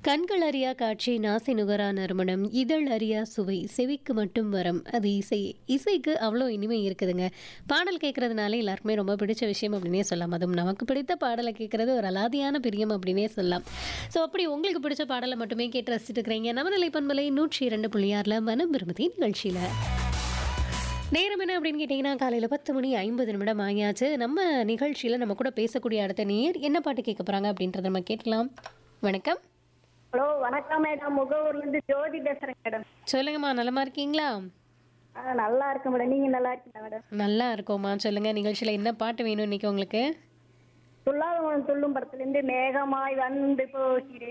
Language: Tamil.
கண்கள் அறியா காட்சி நாசி நுகரா நறுமணம் இதழ் அறியா சுவை செவிக்கு மட்டும் வரம் அது இசை இசைக்கு அவ்வளோ இனிமை இருக்குதுங்க பாடல் கேட்கறதுனால எல்லாருக்குமே ரொம்ப பிடிச்ச விஷயம் அப்படின்னே சொல்லலாம் அதுவும் நமக்கு பிடித்த பாடலை கேட்கறது ஒரு அலாதியான பிரியம் அப்படின்னே சொல்லலாம் ஸோ அப்படி உங்களுக்கு பிடிச்ச பாடலை மட்டுமே கேட்டு ரசிச்சுட்டு இருக்கிறீங்க நமநிலை பண்பலை நூற்றி இரண்டு புள்ளி ஆறில் மனம் விரும்புதி நிகழ்ச்சியில் நேரம் என்ன அப்படின்னு கேட்டிங்கன்னா காலையில் பத்து மணி ஐம்பது நிமிடம் ஆகியாச்சு நம்ம நிகழ்ச்சியில் நம்ம கூட பேசக்கூடிய அடுத்த நேர் என்ன பாட்டு கேட்க போகிறாங்க அப்படின்றத நம்ம கேட்கலாம் வணக்கம் ஹலோ வணக்கம் மேடம் முகவூர்ல இருந்து ஜோதி பேசுறேன் மேடம் சொல்லுங்கம்மா நலமா இருக்கீங்களா ஆ நல்லா இருக்கேன் மேடம் நீங்க நல்லா இருக்கீங்களா மேடம் நல்லா இருக்கோம்மா சொல்லுங்க நிகழ்ச்சியில் என்ன பாட்டு வேணும் இன்னைக்கு உங்களுக்கு துல்லாதவன் துள்ளும் படத்துல இருந்து மேகமாய் வந்து போகிறேன்